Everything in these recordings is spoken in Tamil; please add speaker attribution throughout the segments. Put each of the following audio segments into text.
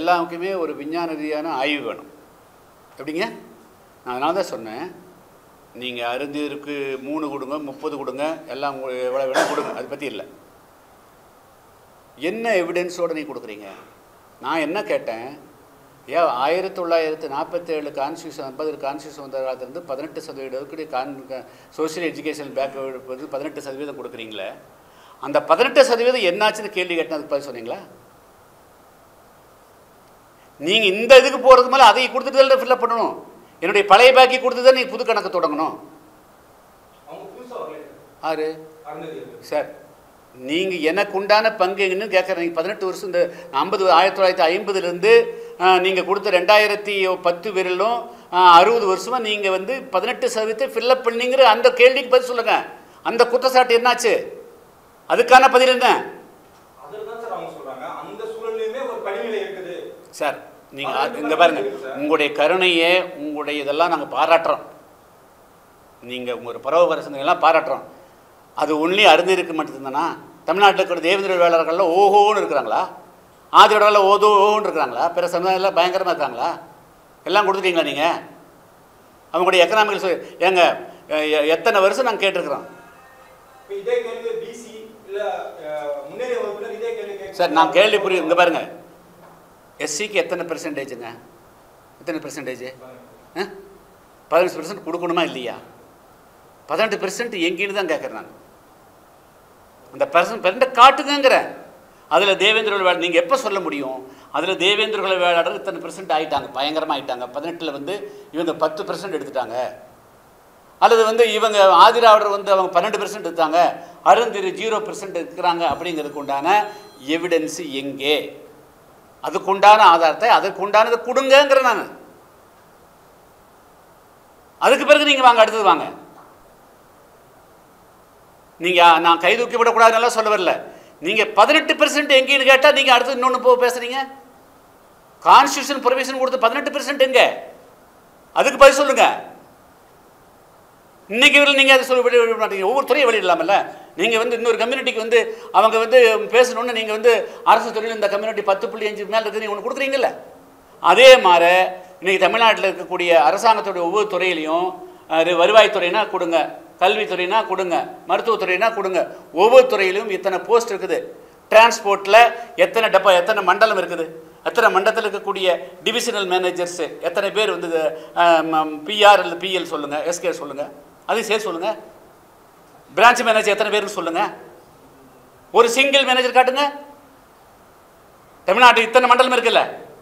Speaker 1: எல்லாருக்குமே ஒரு விஞ்ஞான ரீதியான ஆய்வு வேணும் எப்படிங்க நான் அதனால தான் சொன்னேன் நீங்கள் அருந்திற்கு மூணு கொடுங்க முப்பது கொடுங்க எல்லாம் உங்க- எவ்வளோ வேணால் கொடுங்க அதை பற்றி இல்லை என்ன எவிடன்ஸோடு நீ கொடுக்குறீங்க நான் என்ன கேட்டேன் ஏன் ஆயிரத்தி தொள்ளாயிரத்தி நாற்பத்தேழு கான்ஸ்டியூஷன் ஐம்பது கான்ஸ்டியூஷன் வந்த காலத்துலேருந்து பதினெட்டு சதவீத ஒதுக்கீடு கான் சோஷியல் எஜுகேஷன் பேக் வந்து பதினெட்டு சதவீதம் கொடுக்குறீங்களே அந்த பதினெட்டு சதவீதம் என்னாச்சுன்னு கேள்வி கேட்டேன் அதுக்கு பதில் சொன்னீங்களா நீங்கள் இந்த இதுக்கு போகிறது மேலே அதை கொடுத்துட்டு தான் ஃபில்லப் பண்ணணும் என்னுடைய பழைய பாக்கி கொடுத்து தான் நீ புது கணக்கு தொடங்கணும்
Speaker 2: அவங்க புதுசா வரல
Speaker 1: ஆறு
Speaker 2: அருந்ததி
Speaker 1: சார் நீங்கள் எனக்கு உண்டான பங்கு எங்கன்னு கேட்குறீங்க பதினெட்டு வருஷம் இந்த ஐம்பது ஆயிரத்தி தொள்ளாயிரத்தி ஐம்பதுலேருந்து நீங்கள் கொடுத்த ரெண்டாயிரத்தி பத்து வரையிலும் அறுபது வருஷமாக நீங்கள் வந்து பதினெட்டு சதவீதத்தை ஃபில்லப் பண்ணீங்கிற அந்த கேள்விக்கு பதில் சொல்லுங்கள் அந்த குற்றச்சாட்டு என்னாச்சு அதுக்கான பதில் என்ன
Speaker 2: அதில் தான் சார் அவங்க சொல்றாங்க அந்த சூழல்லையுமே ஒரு படிநிலை இருக்குது
Speaker 1: சார் நீங்கள் இங்கே பாருங்க உங்களுடைய கருணையை உங்களுடைய இதெல்லாம் நாங்கள் பாராட்டுறோம் நீங்கள் உங்கள் பரவகரசங்கள்லாம் பாராட்டுறோம் அது ஒன்லி அருந்திருக்கு மட்டும்தானா தமிழ்நாட்டில் இருக்கிற தேவேந்திர வேளாளர்கள்லாம் ஓஹோன்னு இருக்கிறாங்களா ஆதியோட ஓதோ ஓஹோன்னு இருக்கிறாங்களா பிற சமுதாயம்லாம் பயங்கரமாக இருக்காங்களா எல்லாம் கொடுத்துட்டீங்களா நீங்கள் அவங்களுடைய எக்கனாமிக்கல் சொ ஏங்க எ- எ- எத்தனை வருஷம் நாங்கள் கேட்டிருக்கிறோம்
Speaker 2: இப்போ இதே கேள்வி பிசி இல்ல அஹ், முன்னேறிய வகுப்பினர் இதே கேள்வி கேட்க
Speaker 1: சார் நான் கேள்வி புரியுது இங்கே பாருங்க எஸ்சிக்கு எத்தனை பெர்சன்டேஜுங்க எத்தனை பெர்சன்டேஜ் பதினஞ்சு பெர்சன்ட் கொடுக்கணுமா இல்லையா பதினெட்டு பெர்சன்ட் எங்கேன்னு தான் கேட்குறேன் நான் அந்த பெர்சன்ட் பெர்சன்ட் காட்டுங்கிறேன் அதில் தேவேந்திர வேளாளர் நீங்கள் எப்போ சொல்ல முடியும் அதில் தேவேந்திர குல வேளாளர் இத்தனை பெர்சன்ட் ஆயிட்டாங்க பயங்கரமாக ஆயிட்டாங்க பதினெட்டில் வந்து இவங்க பத்து பெர்சன்ட் எடுத்துட்டாங்க அல்லது வந்து இவங்க ஆதிராவிடர் வந்து அவங்க பன்னெண்டு பெர்சன்ட் எடுத்தாங்க அருந்திரு ஜீரோ பெர்சன்ட் இருக்கிறாங்க அப்படிங்கிறதுக்கு உண்டான எவிடன்ஸு எங்கே அதுக்குண்டான ஆதாரத்தை அதுக்குண்டானதை கொடுங்கங்கிறேன் நான் அதுக்கு பிறகு நீங்கள் வாங்க அடுத்தது வாங்க நீங்கள் நான் கை தூக்கி விடக்கூடாதுன்னெல்லாம் சொல்ல வரல நீங்கள் பதினெட்டு பெர்சன்ட் எங்கேன்னு கேட்டால் நீங்கள் அடுத்து இன்னொன்று போ பேசுகிறீங்க கான்ஸ்டியூஷன் ப்ரொவிஷன் கொடுத்து பதினெட்டு பெர்சன்ட் எங்கே அதுக்கு பதில் சொல்லுங்கள் இன்னைக்கு வரையில் நீங்கள் அதை சொல்லி வெளியிட விட மாட்டீங்க ஒவ்வொரு துறையை வெளியிடலாமல்ல நீங்கள் வந்து இன்னொரு கம்யூனிட்டிக்கு வந்து அவங்க வந்து பேசணுன்னு நீங்கள் வந்து அரசு துறையில் இந்த கம்யூனிட்டி பத்து புள்ளி அஞ்சு மேலே இருக்குது நீங்கள் ஒன்று கொடுக்குறீங்கல்ல அதே மாதிரி இன்னைக்கு தமிழ்நாட்டில் இருக்கக்கூடிய அரசாங்கத்துடைய ஒவ்வொரு துறையிலையும் அது வருவாய்த்துறைனா கொடுங்க கல்வித்துறைனா கொடுங்க மருத்துவத்துறைனா கொடுங்க ஒவ்வொரு துறையிலும் இத்தனை போஸ்ட் இருக்குது டிரான்ஸ்போர்ட்டில் எத்தனை டப்பா எத்தனை மண்டலம் இருக்குது எத்தனை மண்டலத்தில் இருக்கக்கூடிய டிவிஷனல் மேனேஜர்ஸு எத்தனை பேர் வந்து பிஆர் அல்லது பிஎல் சொல்லுங்கள் எஸ்கே சொல்லுங்கள் அதையும் சேர்த்து சொல்லுங்கள் பிரான்ச் மேனேஜர் எத்தனை பேர்னு சொல்லுங்கள் ஒரு சிங்கிள் மேனேஜர் காட்டுங்க தமிழ்நாட்டு இத்தனை மண்டலம் இருக்குல்ல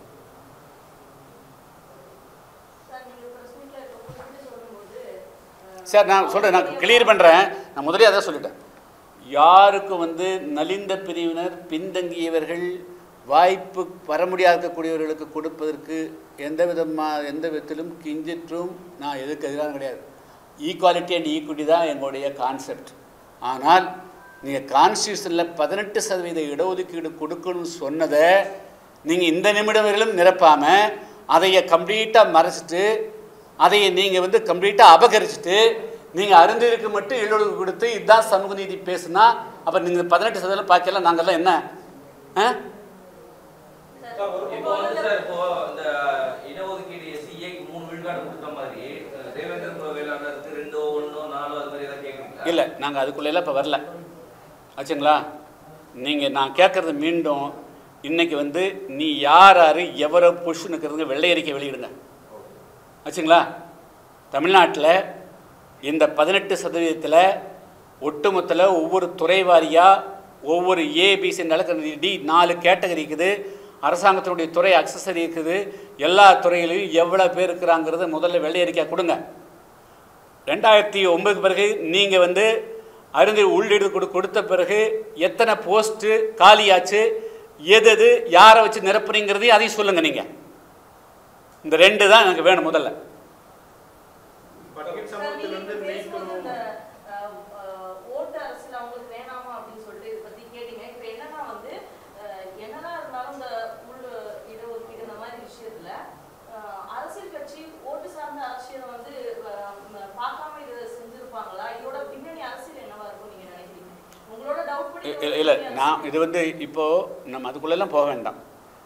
Speaker 3: சார் நீங்க பிரஸ் மீட்ல இப்ப சொல்லும்போது அஹ்,
Speaker 1: சார் நான் சொல்கிறேன் நான் கிளியர் பண்ணுறேன் நான் முதலே அதான் சொல்லிட்டேன் யாருக்கும் வந்து நலிந்த பிரிவினர் பின்தங்கியவர்கள் வாய்ப்பு வர முடியாத இருக்கக்கூடியவர்களுக்கு கொடுப்பதற்கு எந்த விதமாக எந்த விதத்திலும் கிஞ்சிற்றும் நான் எதுக்கு எதிரான கிடையாது ஈக்குவாலிட்டி அண்ட் ஈக்குவிட்டி தான் எங்களுடைய கான்செப்ட் ஆனால் நீங்கள் கான்ஸ்டியூஷனில் பதினெட்டு சதவீத இடஒதுக்கீடு கொடுக்கணும்னு சொன்னதை நீங்கள் இந்த நிமிடம் வரையிலும் நிரப்பாமல் அதைய கம்ப்ளீட்டாக மறைச்சிட்டு அதையை நீங்கள் வந்து கம்ப்ளீட்டாக அபகரிச்சுட்டு நீங்கள் அருந்திற்கு மட்டும் இடஒதுக்கீடு கொடுத்து இதுதான் சமூக நீதி பேசுனா அப்போ நீங்கள் பதினெட்டு சதவீதம் பாக்கியெல்லாம் நாங்கள்லாம் என்ன ஆ
Speaker 2: சார், ஒரு
Speaker 4: இப்போ வந்து சார் இப்போ இந்த இடஒதுக்கீடு எஸ்சிஏக்கு மூணு விழுக்காடு கொடுத்த மாதிரி அஹ், தேவேந்திர குல வேளாளருக்கு ரெண்டோ ஒன்றோ நாலோ அது மாதிரி ஏதாவது கேட்குறீங்களா
Speaker 1: இல்லை நாங்கள் அதுக்குள்ளெல்லாம் இப்போ வரல ஆச்சுங்களா நீங்கள் நான் கேட்குறது மீண்டும் இன்னைக்கு வந்து நீ யார் யார் எவரோ புஷ்னுக்கிறதுங்க வெள்ளை அறிக்கை வெளியிடுங்க ஆச்சுங்களா தமிழ்நாட்டில் இந்த பதினெட்டு சதவீதத்தில் ஒட்டுமொத்தத்தில் ஒவ்வொரு துறை வாரியாக ஒவ்வொரு ஏபிசி நிலக்கரி டி நாலு கேட்டகரி இருக்குது அரசாங்கத்தினுடைய துறை அக்சசரி இருக்குது எல்லா துறையிலையும் எவ்வளோ பேர் இருக்கிறாங்கிறத முதல்ல வெள்ளை அறிக்கை கொடுங்க ரெண்டாயிரத்தி ஒன்பது பிறகு நீங்கள் வந்து அருந்து உள்ளீடு கொடு கொடுத்த பிறகு எத்தனை போஸ்ட்டு காலியாச்சு எது எது யாரை வச்சு நிரப்புறீங்கிறதையும் அதையும் சொல்லுங்கள் நீங்கள் இந்த ரெண்டு தான் எனக்கு வேணும் முதல்ல
Speaker 2: பட்டியல்
Speaker 3: சார், நீங்க
Speaker 2: சமூகத்திலிருந்து
Speaker 3: இப்ப பேசும்போது
Speaker 2: நீக்கணும்
Speaker 3: இந்த, அஹ், அஹ், ஓட்டு அரசியல் அவங்களுக்கு வேணாமா அப்படின்னு சொல்லிட்டு இதை பத்தி கேட்டீங்க இப்ப என்னன்னா வந்து அஹ், என்னதான் இருந்தாலும் இந்த உள் இடஒதுக்கீடு இந்த மாதிரி விஷயத்துல அஹ், அரசியல் கட்சி ஓட்டு சார்ந்த அரசியலை வந்து அஹ், ம- பார்க்காம இதை செஞ்சிருப்பாங்களா இதோட பின்னணி அரசியல் என்னவா இருக்கும் நீங்க நினைக்கிறீங்க உங்களோட டவுட் படி
Speaker 1: இல்லை இல்லை நான் இது வந்து இப்போது நம்ம அதுக்குள்ளெல்லாம் போக வேண்டாம்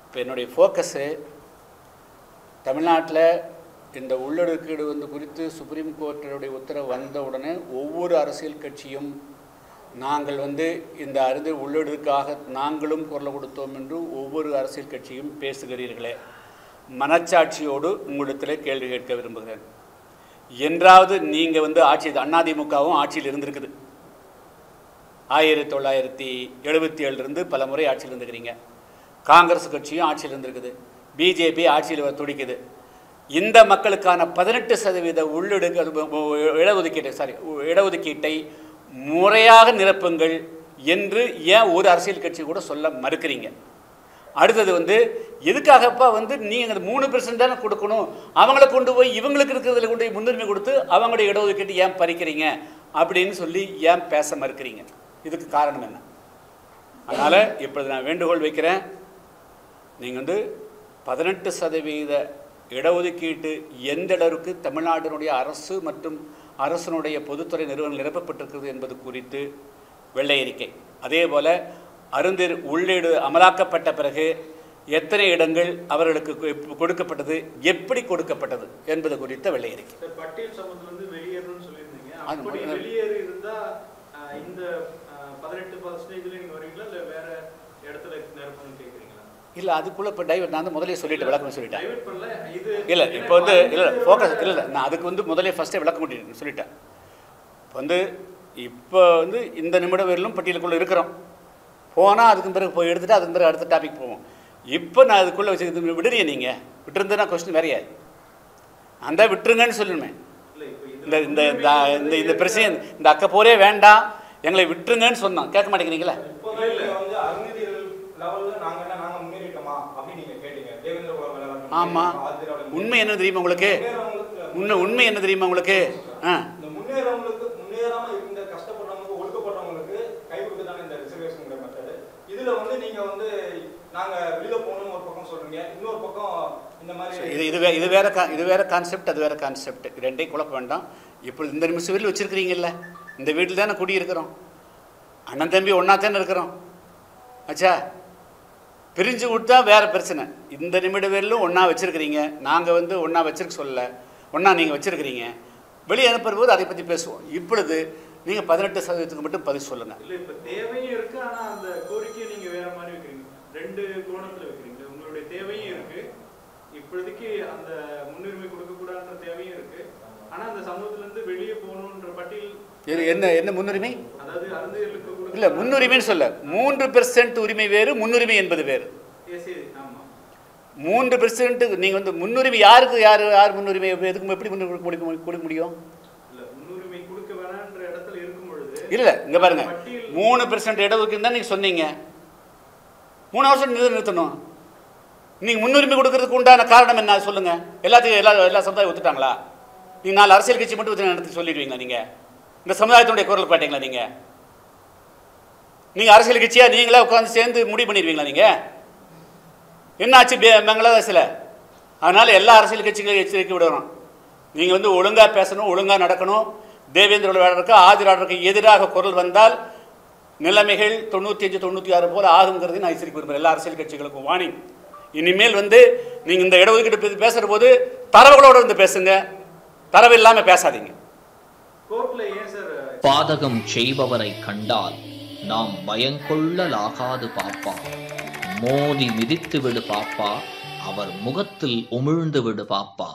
Speaker 1: இப்போ என்னுடைய ஃபோக்கஸு தமிழ்நாட்டில் இந்த உள்ளொடுக்கீடு வந்து குறித்து சுப்ரீம் கோர்ட்டினுடைய உத்தரவு வந்த உடனே ஒவ்வொரு அரசியல் கட்சியும் நாங்கள் வந்து இந்த அறுதி உள்ளொடுக்காக நாங்களும் குரல் கொடுத்தோம் என்று ஒவ்வொரு அரசியல் கட்சியும் பேசுகிறீர்களே மனச்சாட்சியோடு உங்களிடத்தில் கேள்வி கேட்க விரும்புகிறேன் என்றாவது நீங்கள் வந்து ஆட்சி அதிமுகவும் ஆட்சியில் இருந்திருக்குது ஆயிரத்தி தொள்ளாயிரத்தி எழுபத்தி ஏழுலேருந்து பல முறை ஆட்சியில் இருந்துக்கிறீங்க காங்கிரஸ் கட்சியும் ஆட்சியில் இருந்திருக்குது பிஜேபி ஆட்சியில் வர துடிக்குது இந்த மக்களுக்கான பதினெட்டு சதவீத உள்ளிடுங்க இடஒதுக்கீட்டை சாரி இடஒதுக்கீட்டை முறையாக நிரப்புங்கள் என்று ஏன் ஒரு அரசியல் கட்சி கூட சொல்ல மறுக்கிறீங்க அடுத்தது வந்து எதுக்காகப்பா வந்து நீங்கள் மூணு பெர்சன்ட் தானே கொடுக்கணும் அவங்கள கொண்டு போய் இவங்களுக்கு இருக்கிறதுல கொண்டு போய் முன்னுரிமை கொடுத்து அவங்களுடைய இடஒதுக்கீட்டு ஏன் பறிக்கிறீங்க அப்படின்னு சொல்லி ஏன் பேச மறுக்கிறீங்க இதுக்கு காரணம் என்ன அதனால் இப்பொழுது நான் வேண்டுகோள் வைக்கிறேன் நீங்கள் வந்து பதினெட்டு சதவீத இடஒதுக்கீட்டு எந்த அளவுக்கு தமிழ்நாட்டினுடைய அரசு மற்றும் அரசனுடைய பொதுத்துறை நிறுவனங்கள் நிரப்பப்பட்டிருக்கிறது என்பது குறித்து வெள்ளை அறிக்கை அதே போல் அருந்தர் உள்ளீடு அமலாக்கப்பட்ட பிறகு எத்தனை இடங்கள் அவர்களுக்கு கொ- கொடுக்கப்பட்டது எப்படி கொடுக்கப்பட்டது என்பது குறித்த வெள்ளை அறிக்கை
Speaker 5: சார் பட்டியல் சமூகத்துல இருந்து வெளியேறணும்னு சொல்லியிருந்தீங்க
Speaker 1: அது
Speaker 5: அப்படி
Speaker 1: முதல்ல-
Speaker 5: வெளியேறி இருந்தா அஹ், இந்த பதினெட்டு பர்சன்டேஜ்ல நீங்க வருவீங்களா இல்ல வேற இடத்துல நிரப்பணும்னு கேக்குறீங்களா
Speaker 1: இல்லை அதுக்குள்ளே இப்போ டைவர்ட் நான் வந்து முதலே சொல்லிட்டு விளக்கம் சொல்லிட்டேன்
Speaker 5: டைவர்ட் பண்ணல இது
Speaker 1: இல்லை இப்போ வந்து இல்லை ஃபோக்கஸ் இல்லை இல்லை நான் அதுக்கு வந்து முதலே ஃபஸ்ட்டே விளக்க முடியும் சொல்லிட்டேன் இப்போ வந்து இப்போ வந்து இந்த நிமிடம் வரையிலும் பட்டியலுக்குள்ளே இருக்கிறோம் போனால் அதுக்கு பிறகு போய் எடுத்துட்டு அதுக்கு பிறகு அடுத்த டாபிக் போவோம் இப்போ நான் அதுக்குள்ளே வச்சு விடுறீங்க நீங்கள் விட்டுருந்தேன்னா கொஸ்டின் வேறையா அந்த விட்டுருங்கன்னு சொல்லணுமே
Speaker 5: இல்ல இப்ப இது
Speaker 1: இந்த இந்த இந்த இந்த இந்த பிரச்சனை இந்த அக்க போரே வேண்டாம் எங்களை விட்டுருங்கன்னு சொன்னோம் கேட்க மாட்டேங்கிறீங்களா
Speaker 2: இப்போதான் நீங்க வந்து அருந்ததியர் லெவல்ல நாங்க என்ன நாங்க முன்னேறிட்டோமா அப்படின்னு நீங்க கேட்டீங்க தேவேந்திர குல வேளாளர்
Speaker 1: ஆமாம்
Speaker 2: ஆதிராவிட
Speaker 1: உண்மை என்ன தெரியுமா உங்களுக்கு
Speaker 2: முன்னேறவங்களுக்கு-
Speaker 1: உண்மை உண்மை என்ன தெரியுமா உங்களுக்கு ஆ
Speaker 2: இந்த முன்னேறவங்களுக்கு முன்னேறாம இருந்த கஷ்டப்படுறவங்களுக்கு ஒடுக்கப்படுறவங்களுக்கு கை கொடுத்துதானே இந்த ரிசர்வேஷன் மெத்தடு இதுல வந்து நீங்க வந்து நாங்க வெளியில போகணும்னு ஒரு பக்கம் சொல்றீங்க இன்னொரு பக்கம் இந்த மாதிரி
Speaker 1: இது இது வே இது வேற கா இது வேற கான்செப்ட் அது வேற கான்செப்ட் ரெண்டையும் குழப்ப வேண்டாம் இப்போ இந்த நிமிஷம் வீட்டில் வச்சுருக்கிறீங்கல்ல இந்த வீட்டில் தானே குடியிருக்கிறோம் அண்ணன் தம்பி ஒன்றா தானே இருக்கிறோம் ஆச்சா பிரிஞ்சு விட்டா வேற பிரச்சனை இந்த நிமிட வேரிலும் ஒன்றா வச்சுருக்கிறீங்க நாங்கள் வந்து ஒன்றா வச்சிருக்க சொல்லல ஒன்றா நீங்கள் வச்சுருக்கிறீங்க வெளியே அனுப்புற போது அதை பற்றி பேசுவோம் இப்பொழுது நீங்கள் பதினெட்டு சதவீதத்துக்கு மட்டும் பதில் சொல்லுங்கள்
Speaker 5: இல்ல இப்ப தேவையும் இருக்கு ஆனா அந்த கோரிக்கையை நீங்க வேற மாதிரி வைக்கிறீங்க ரெண்டு கோணத்துல வைக்கிறீங்க உங்களுடைய தேவையும் இருக்கு இப்போதைக்கு அந்த முன்னுரிமை கொடுக்க கூடாதுன்ற தேவையும் இருக்கு ஆனா அந்த சமூகத்துல இருந்து வெளியே போகணுன்ற பட்டியல்
Speaker 1: இது என்ன என்ன முன்னுரிமை
Speaker 5: அதாவது அருந்ததியர்களுக்கு கொடுக்க
Speaker 1: இல்லை முன்னுரிமைன்னு சொல்ல மூன்று பெர்சன்ட் உரிமை வேறு முன்னுரிமை என்பது வேறு
Speaker 5: எஸ், எஸ், ஆமா
Speaker 1: மூன்று பெர்சன்ட் நீங்கள் வந்து முன்னுரிமை யாருக்கு யார் யார் முன்னுரிமை எதுக்கும் எப்படி முன்னுரிமை கொடுக்க மு- கொடுக்க முடியும்
Speaker 5: இல்ல முன்னுரிமை கொடுக்க வேணான்ற இடத்துல இருக்கும் பொழுது
Speaker 1: இல்லை இங்கே பாருங்க
Speaker 5: பட்டியல்
Speaker 1: மூணு பெர்சன்ட் இடஒதுக்கீடு தான் நீங்கள் சொன்னீங்க மூணு வருஷம் நிறு நிறுத்தணும் நீங்கள் முன்னுரிமை கொடுக்கறதுக்கு உண்டான காரணம் என்ன சொல்லுங்க எல்லாத்தையும் எல்லா எல்லா சமுதாயம் ஒத்துட்டாங்களா நீங்கள் நாலு அரசியல் கட்சி மட்டும் ஒத்து நடத்தி சொல்லிடுவீங்களா நீங்கள் இந்த சமுதாயத்தினுடைய குரல் பாட்டீங்களா நீங்கள் நீங்கள் அரசியல் கட்சியாக நீங்களே உட்காந்து சேர்ந்து முடிவு பண்ணிடுவீங்களா நீங்கள் என்னாச்சு பே- பங்களாதேஷில் அதனால் எல்லா அரசியல் கட்சிகளையும் எச்சரிக்கை விடணும் நீங்கள் வந்து ஒழுங்காக பேசணும் ஒழுங்காக நடக்கணும் தேவேந்திர வேடருக்கு ஆதிராடருக்கு எதிராக குரல் வந்தால் நிலைமைகள் தொண்ணூற்றி அஞ்சு தொண்ணூற்றி ஆறு போல் ஆகுங்கிறது நான் எச்சரிக்கை விரும்புகிறேன் எல்லா அரசியல் கட்சிகளுக்கும் வாணி இனிமேல் வந்து நீங்கள் இந்த இடஒதுக்கீடு பற்றி பேசுகிற போது தரவுகளோட வந்து பேசுங்க தரவு இல்லாமல் பேசாதீங்க
Speaker 5: கோர்ட்ல ஏன் சார்
Speaker 6: பாதகம் செய்பவரை கண்டால் நாம் பயங்கொள்ளலாகாது பாப்பா மோதி மிதித்து விடு பாப்பா அவர் முகத்தில் உமிழ்ந்து விடு பாப்பா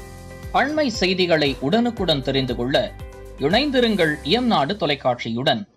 Speaker 6: அண்மை செய்திகளை உடனுக்குடன் தெரிந்து கொள்ள இணைந்திருங்கள் இயம்நாடு தொலைக்காட்சியுடன்